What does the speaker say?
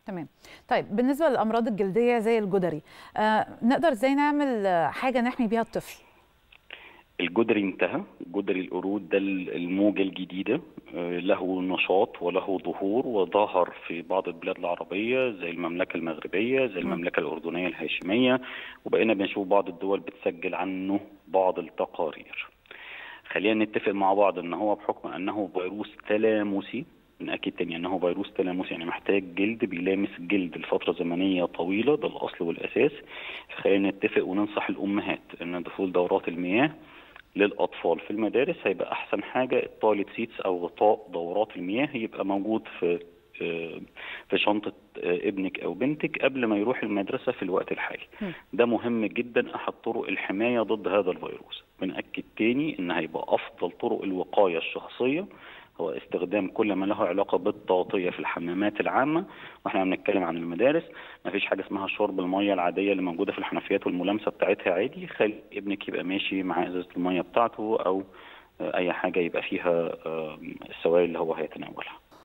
تمام طيب بالنسبه للامراض الجلديه زي الجدري آه نقدر ازاي نعمل حاجه نحمي بيها الطفل الجدري انتهى جدري القرود ده الموجة الجديدة له نشاط وله ظهور وظهر في بعض البلاد العربية زي المملكة المغربية زي المملكة الأردنية الهاشمية وبقينا بنشوف بعض الدول بتسجل عنه بعض التقارير خلينا نتفق مع بعض ان هو بحكم انه فيروس تلامسي نأكد تاني انه فيروس تلامسي يعني محتاج جلد بيلامس الجلد لفتره زمنيه طويله ده الاصل والاساس خلينا نتفق وننصح الامهات ان دخول دورات المياه للاطفال في المدارس هيبقى احسن حاجه التويلت سيتس او غطاء دورات المياه يبقى موجود في في شنطة ابنك أو بنتك قبل ما يروح المدرسة في الوقت الحالي ده مهم جدا أحد طرق الحماية ضد هذا الفيروس بنأكد تاني إن هيبقى أفضل طرق الوقاية الشخصية هو استخدام كل ما له علاقة بالتغطية في الحمامات العامة واحنا بنتكلم عن المدارس ما فيش حاجة اسمها شرب المية العادية اللي موجودة في الحنفيات والملامسة بتاعتها عادي خلي ابنك يبقى ماشي مع ازازة المية بتاعته او اي حاجة يبقى فيها السوائل اللي هو هيتناولها